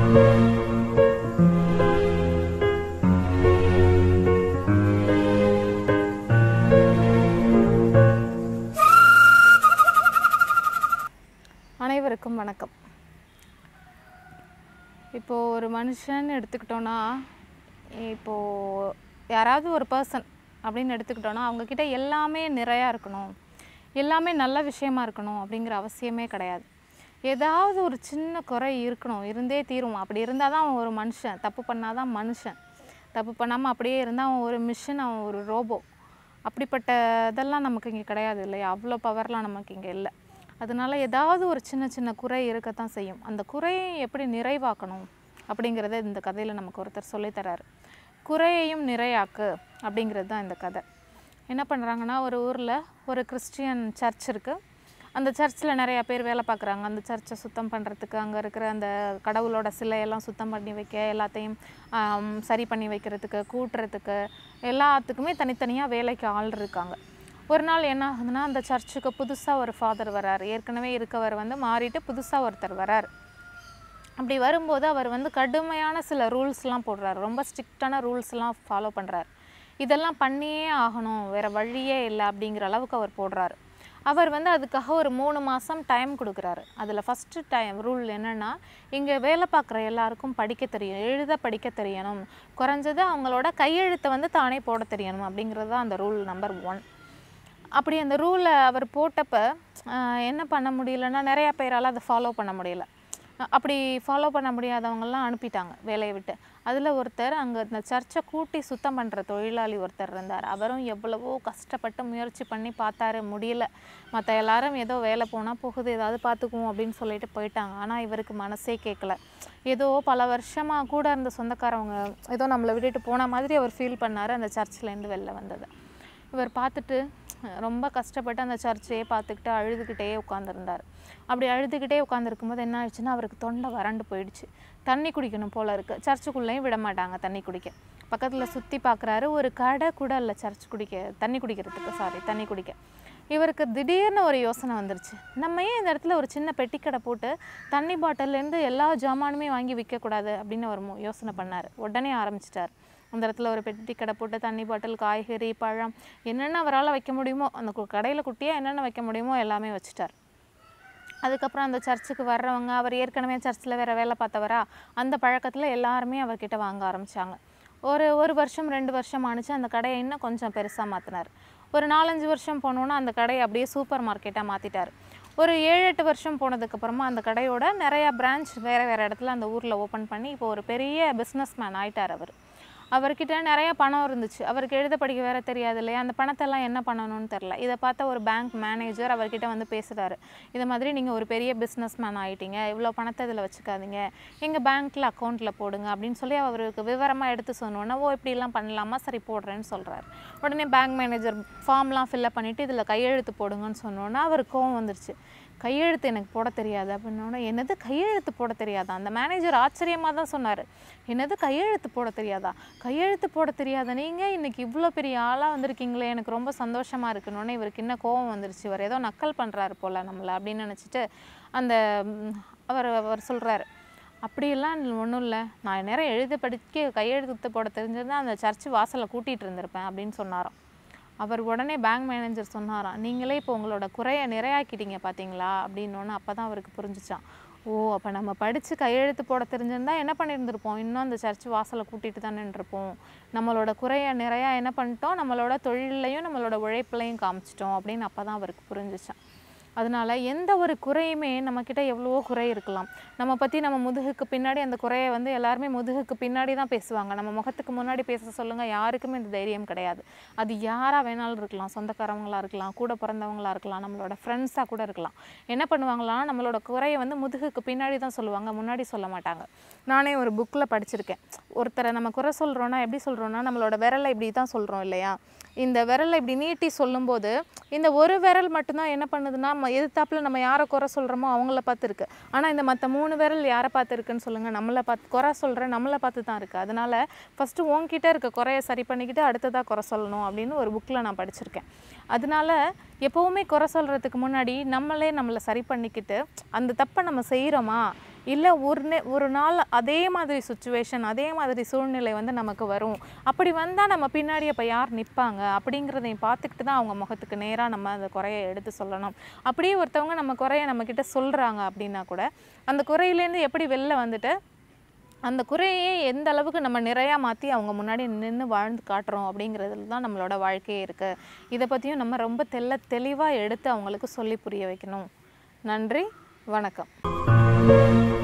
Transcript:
அனைவருக்கும் வணக்கம் இப்போது ஒரு மனுஷன் எடுத்துக்கிட்டோன்னா இப்போது யாராவது ஒரு பர்சன் அப்படின்னு எடுத்துக்கிட்டோன்னா அவங்கக்கிட்ட எல்லாமே நிறையா இருக்கணும் எல்லாமே நல்ல விஷயமா இருக்கணும் அப்படிங்கிற அவசியமே கிடையாது ஏதாவது ஒரு சின்ன குறை இருக்கணும் இருந்தே தீரும் அப்படி இருந்தால் தான் அவன் ஒரு மனுஷன் தப்பு பண்ணால் தான் மனுஷன் தப்பு பண்ணாமல் அப்படியே இருந்தால் அவன் ஒரு மிஷின் அவன் ஒரு ரோபோ அப்படிப்பட்ட இதெல்லாம் நமக்கு இங்கே கிடையாது இல்லையா அவ்வளோ பவர்லாம் நமக்கு இங்கே இல்லை அதனால ஏதாவது ஒரு சின்ன சின்ன குறை இருக்கத்தான் செய்யும் அந்த குறையை எப்படி நிறைவாக்கணும் அப்படிங்கிறத இந்த கதையில் நமக்கு ஒருத்தர் சொல்லித்தராரு குறையையும் நிறையாக்கு அப்படிங்கிறது தான் இந்த கதை என்ன பண்ணுறாங்கன்னா ஒரு ஊரில் ஒரு கிறிஸ்டியன் சர்ச் இருக்குது அந்த சர்ச்சில் நிறையா பேர் வேலை பார்க்குறாங்க அந்த சர்ச்சை சுத்தம் பண்ணுறதுக்கு அங்கே இருக்கிற அந்த கடவுளோட சிலையெல்லாம் சுத்தம் பண்ணி வைக்க எல்லாத்தையும் ஆம், சரி பண்ணி வைக்கிறதுக்கு கூட்டுறதுக்கு எல்லாத்துக்குமே தனித்தனியாக வேலைக்கு ஆள் இருக்காங்க ஒரு நாள் என்ன ஆகுதுன்னா அந்த சர்ச்சுக்கு புதுசாக ஒரு ஃபாதர் வராரு ஏற்கனவே இருக்கவர் வந்து மாறிட்டு புதுசாக ஒருத்தர் வராரு அப்படி வரும்போது அவர் வந்து கடுமையான சில ரூல்ஸ்லாம் போடுறாரு ரொம்ப ஸ்ட்ரிக்டான ரூல்ஸ்லாம் ஃபாலோ பண்ணுறாரு இதெல்லாம் பண்ணியே ஆகணும் வேறு வழியே இல்லை அப்படிங்கிற அளவுக்கு அவர் போடுறாரு அவர் வந்து அதுக்காக ஒரு மூணு மாதம் டைம் கொடுக்குறாரு அதில் ஃபஸ்ட்டு டைம் ரூல் என்னென்னா இங்கே வேலை பார்க்குற எல்லாருக்கும் படிக்க தெரியும் எழுத படிக்க தெரியணும் குறைஞ்சது அவங்களோட கையெழுத்தை வந்து தானே போட தெரியணும் அப்படிங்கிறது தான் அந்த ரூல் நம்பர் ஒன் அப்படி அந்த ரூலை அவர் போட்டப்ப ஆஹ், என்ன பண்ண முடியலன்னா நிறையா பேரால் அதை ஃபாலோ பண்ண முடியல அஹ் அப்படி ஃபாலோ பண்ண முடியாதவங்கெல்லாம் அனுப்பிட்டாங்க வேலையை விட்டு அதில் ஒருத்தர் அங்கே இந்த சர்ச்சை கூட்டி சுத்தம் பண்ணுற தொழிலாளி ஒருத்தர் இருந்தார் அவரும் எவ்வளவோ கஷ்டப்பட்டு முயற்சி பண்ணி பார்த்தாரு முடியல மற்ற எல்லாரும் ஏதோ வேலை போனால் போகுது ஏதாவது பார்த்துக்குவோம் அப்படின்னு சொல்லிட்டு போயிட்டாங்க ஆனால் இவருக்கு மனசே கேட்கல ஏதோ பல வருஷமாக கூட இருந்த சொந்தக்காரவங்க ஏதோ நம்மளை விட்டுட்டு போன மாதிரி அவர் ஃபீல் பண்ணார் அந்த சர்ச்சிலேருந்து வெளில வந்ததை இவர் பார்த்துட்டு ரொம்ப கஷ்டப்பட்டு அந்த சர்ச்சையே பார்த்துக்கிட்டு அழுதுகிட்டே உட்காந்துருந்தார் அப்படி அழுதுகிட்டே உட்காந்துருக்கும்போது என்ன ஆயிடுச்சுன்னா அவருக்கு தொண்டை வறண்டு போயிடுச்சு தண்ணி குடிக்கணும் போல இருக்குது சர்ச்சுக்குள்ளேயும் விட மாட்டாங்க தண்ணி குடிக்க பக்கத்தில் சுற்றி பார்க்குறாரு ஒரு கடை கூட இல்லை சர்ச் குடிக்க தண்ணி குடிக்கிறதுக்கு சாரி தண்ணி குடிக்க இவருக்கு திடீர்னு ஒரு யோசனை வந்துருச்சு நம்ம ஏன் இந்த இடத்துல ஒரு சின்ன பெட்டிக்கடை போட்டு தண்ணி பாட்டில்லேருந்து எல்லா ஜாமானுமே வாங்கி விற்கக்கூடாது அப்படின்னு அவர் மு- யோசனை பண்ணார் உடனே ஆரம்பிச்சிட்டார் அந்த இடத்துல ஒரு பெட்டி கடை போட்டு தண்ணி பாட்டில் காய்கறி பழம் என்னென்ன அவரால் வைக்க முடியுமோ அந்த கடையில் குட்டியாக என்னென்ன வைக்க முடியுமோ எல்லாமே வச்சுட்டார் அதுக்கப்புறம் அந்த சர்ச்சுக்கு வர்றவங்க அவர் ஏற்கனவே சர்ச்சில் வேறு வேலை பார்த்தவரா அந்த பழக்கத்தில் எல்லாருமே அவர்கிட்ட வாங்க ஆரம்பித்தாங்க ஒரு ஒரு வருஷம் ரெண்டு வருஷம் ஆணுச்சு அந்த கடையை இன்னும் கொஞ்சம் பெருசாக மாற்றினார் ஒரு நாலஞ்சு வருஷம் போனோன்னா அந்த கடையை அப்படியே சூப்பர் மார்க்கெட்டாக மாற்றிட்டார் ஒரு ஏழு எட்டு வருஷம் போனதுக்கப்புறமா அந்த கடையோட நிறையா பிரான்ச் வேறு வேறு இடத்துல அந்த ஊரில் ஓப்பன் பண்ணி இப்போ ஒரு பெரிய பிஸ்னஸ் மேன் ஆயிட்டார் அவர் அவர்கிட்ட நிறைய பணம் இருந்துச்சு அவருக்கு எழுத படிக்க வேற தெரியாது இல்லையா அந்த பணத்தெல்லாம் என்ன பண்ணணும்னு தெரில இதை பார்த்த ஒரு பேங்க் மேனேஜர் அவர்கிட்ட வந்து பேசுகிறாரு இது மாதிரி நீங்கள் ஒரு பெரிய பிஸ்னஸ் மேன் ஆகிட்டீங்க இவ்வளோ பணத்தை இதில் வச்சுக்காதீங்க எங்கள் பேங்க்கில் அக்கௌண்ட்டில் போடுங்க அப்படின்னு சொல்லி அவருக்கு விவரமாக எடுத்து சொன்னோன்னே ஓ இப்படிலாம் பண்ணலாமா சரி போடுறேன்னு சொல்கிறாரு உடனே பேங்க் மேனேஜர் ஃபார்ம்லாம் ஃபில்அப் பண்ணிவிட்டு இதில் கையெழுத்து போடுங்கன்னு சொன்னோன்னே அவருக்கு கோவம் வந்துருச்சு கையெழுத்து எனக்கு போட தெரியாது அப்படின்னோட என்னது கையெழுத்து போட தெரியாதா அந்த மேனேஜர் ஆச்சரியமாக தான் சொன்னார் என்னது கையெழுத்து போட தெரியாதா கையெழுத்து போட தெரியாதா நீங்கள் இன்னைக்கு இவ்வளோ பெரிய ஆளாக வந்திருக்கீங்களே எனக்கு ரொம்ப சந்தோஷமாக இருக்குன்னு இவருக்கு என்ன கோவம் வந்துருச்சு இவர் ஏதோ நக்கல் பண்ணுறாரு போல் நம்மளை அப்படின்னு நினச்சிட்டு அந்த ம், அவர் அவர் சொல்கிறாரு அப்படியெல்லாம் ஒன்றும் இல்லை நான் நேரம் எழுத படிக்க கையெழுத்து போட தெரிஞ்சிருந்தா அந்த சர்ச்சு வாசலை கூட்டிகிட்டு இருந்திருப்பேன் அப்படின்னு சொன்னாராம் அவர் உடனே பேங்க் மேனேஜர் சொன்னாராம் நீங்களே இப்போ உங்களோட குறையை நிறையாக்கிட்டீங்க பார்த்தீங்களா அப்படின்னோன்னு அப்போ தான் அவருக்கு புரிஞ்சுச்சான் ஓ அப்போ நம்ம படித்து கையெழுத்து போட தெரிஞ்சிருந்தா என்ன பண்ணியிருந்திருப்போம் இன்னும் அந்த சர்ச் வாசலை கூட்டிகிட்டு தானே இருப்போம் நம்மளோட குறையை நிறையா என்ன பண்ணிட்டோம் நம்மளோட தொழிலையும் நம்மளோட உழைப்புலையும் காமிச்சிட்டோம் அப்படின்னு அப்போ தான் அவருக்கு புரிஞ்சுச்சான் அதனால எந்த ஒரு குறையுமே நம்மக்கிட்ட எவ்வளவோ குறை இருக்கலாம் நம்ம பற்றி நம்ம முதுகுக்கு பின்னாடி அந்த குறையை வந்து எல்லாருமே முதுகுக்கு பின்னாடி தான் பேசுவாங்க நம்ம முகத்துக்கு முன்னாடி பேச சொல்லுங்கள் யாருக்குமே இந்த தைரியம் கிடையாது அது யாராக வேணாலும் இருக்கலாம் சொந்தக்காரவங்களா இருக்கலாம் கூட பிறந்தவங்களா இருக்கலாம் நம்மளோட ஃப்ரெண்ட்ஸாக கூட இருக்கலாம் என்ன பண்ணுவாங்களாம் நம்மளோட குறையை வந்து முதுகுக்கு பின்னாடி தான் சொல்லுவாங்க முன்னாடி சொல்ல மாட்டாங்க நானே ஒரு புக்கில் படிச்சிருக்கேன் ஒருத்தரை நம்ம குறை சொல்கிறோன்னா எப்படி சொல்கிறோன்னா நம்மளோட விரலை இப்படி தான் சொல்கிறோம் இல்லையா இந்த விரலை இப்படி நீட்டி சொல்லும்போது இந்த ஒரு விரல் மட்டும்தான் என்ன பண்ணுதுன்னா ம- எதிர்த்தாப்புல நம்ம யாரை குறை சொல்கிறோமோ அவங்கள பார்த்து இருக்கு ஆனால் இந்த மற்ற மூணு விரல் யாரை பார்த்து இருக்குன்னு சொல்லுங்கள் நம்மளை பார்த்து குறை சொல்கிற நம்மளை பார்த்து தான் இருக்குது அதனால ஃபஸ்ட்டு உன்கிட்ட இருக்க குறைய சரி பண்ணிக்கிட்டு அடுத்ததாக குறை சொல்லணும் அப்படின்னு ஒரு புக்கில் நான் படிச்சிருக்கேன் அதனால எப்போவுமே குறை சொல்கிறதுக்கு முன்னாடி நம்மளே நம்மளை சரி பண்ணிக்கிட்டு அந்த தப்பை நம்ம செய்கிறோமா இல்லை ஒரு நே ஒரு நாள் அதே மாதிரி சுச்சுவேஷன் அதே மாதிரி சூழ்நிலை வந்து நமக்கு வரும் அப்படி வந்தால் நம்ம பின்னாடி அப்போ யார் நிற்பாங்க அப்படிங்கிறதையும் பார்த்துக்கிட்டு தான் அவங்க முகத்துக்கு நேராக நம்ம அந்த குறையை எடுத்து சொல்லணும் அப்படியே ஒருத்தவங்க நம்ம குறைய நம்மக்கிட்ட சொல்கிறாங்க அப்படின்னா கூட அந்த குறையிலேருந்து எப்படி வெளில வந்துட்டு அந்த குறையை எந்த அளவுக்கு நம்ம நிறையா மாற்றி அவங்க முன்னாடி நின்று வாழ்ந்து காட்டுறோம் அப்படிங்கிறதுல தான் நம்மளோட வாழ்க்கையே இருக்குது இதை பற்றியும் நம்ம ரொம்ப தெள்ள தெளிவாக எடுத்து அவங்களுக்கு சொல்லி புரிய வைக்கணும் நன்றி வணக்கம்